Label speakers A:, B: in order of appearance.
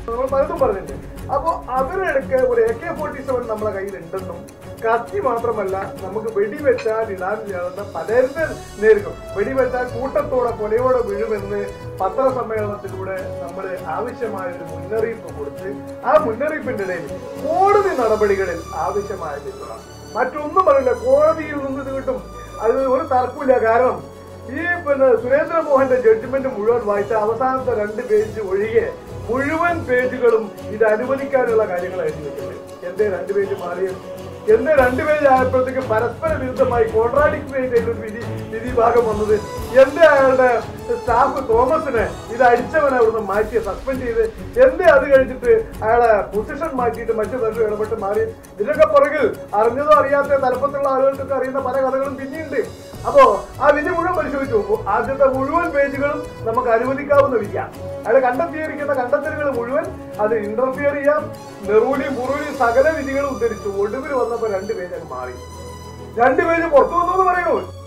A: നമ്മൾ പലതും പറഞ്ഞിട്ടുണ്ട് അപ്പോ അവരുടെ ഒരു എ കെ ഫോർട്ടി സെവൻ നമ്മളെ കയ്യിൽ ഉണ്ടെന്നും കത്തി മാത്രമല്ല നമുക്ക് വെടിവെച്ചാൽ ഇടാൻ ചേർന്ന പലരുടെ നേരിടും വെടിവെച്ചാൽ കൂട്ടത്തോടെ കൊലയോടെ വീഴുമെന്ന് പത്രസമ്മേളനത്തിലൂടെ നമ്മൾ ആവശ്യമായ ഒരു മുന്നറിയിപ്പ് കൊടുത്ത് ആ മുന്നറിയിപ്പിന്റെ ഇടയിൽ കോടതി നടപടികളിൽ ആവശ്യമായ പിന്തുണ മറ്റൊന്നും പറയില്ല കോടതിയിൽ നിന്ന് ഇത് കിട്ടും അത് ഒരു തർക്കമില്ല കാരണം ഈ പിന്നെ സുരേന്ദ്രമോഹന്റെ ജഡ്ജ്മെന്റ് മുഴുവൻ വായിച്ച അവസാനത്തെ രണ്ട് പേജ് ഒഴികെ മുഴുവൻ പേജുകളും ഇത് അനുവദിക്കാനുള്ള കാര്യങ്ങൾ എഴുതി വെക്കുന്നത് എന്തേ രണ്ട് പേജ് മാറിയത് എന്ന് രണ്ട് പേജ് ആയപ്പോഴത്തേക്ക് പരസ്പര വിരുദ്ധമായി കോൺട്രാഡിക്ടറി ആയിട്ട് ഒരു വിധി വിധി ഭാഗം വന്നത് എന്റെ അയാളുടെ സ്റ്റാഫ് തോമസിനെ ഇത് അടിച്ചവനെ അവിടുന്ന് മാറ്റി സസ്പെൻഡ് ചെയ്ത് എന്തേ അത് കഴിഞ്ഞിട്ട് അയാളെ പൊസിഷൻ മാറ്റിയിട്ട് മറ്റു തരത്തിൽ ഇടപെട്ട് മാറി ഇതിനൊക്കെ പുറകിൽ അറിഞ്ഞതോ അറിയാത്ത തലപ്പത്തുള്ള ആളുകൾക്കൊക്കെ അറിയുന്ന പല കഥകളും പിന്നെയുണ്ട് അപ്പോ ആ വിധി മുഴുവൻ പരിശോധിച്ചു നോക്കൂ ആദ്യത്തെ മുഴുവൻ പേജുകളും നമുക്ക് അനുവദിക്കാവുന്ന വിധിയാണ് അയാൾ കണ്ടെത്തിയിരിക്കുന്ന കണ്ടെത്തലുകൾ മുഴുവൻ അത് ഇന്റർഫിയർ ചെയ്യാം നെറൂലി മുറൂലി സകല വിധികളും ഉദ്ധരിച്ചു ഒടുവിൽ വന്നപ്പോ രണ്ട് പേജ് അങ്ങ് മാറി രണ്ട് പേജ് പുറത്തു വന്നു എന്ന് പറയണു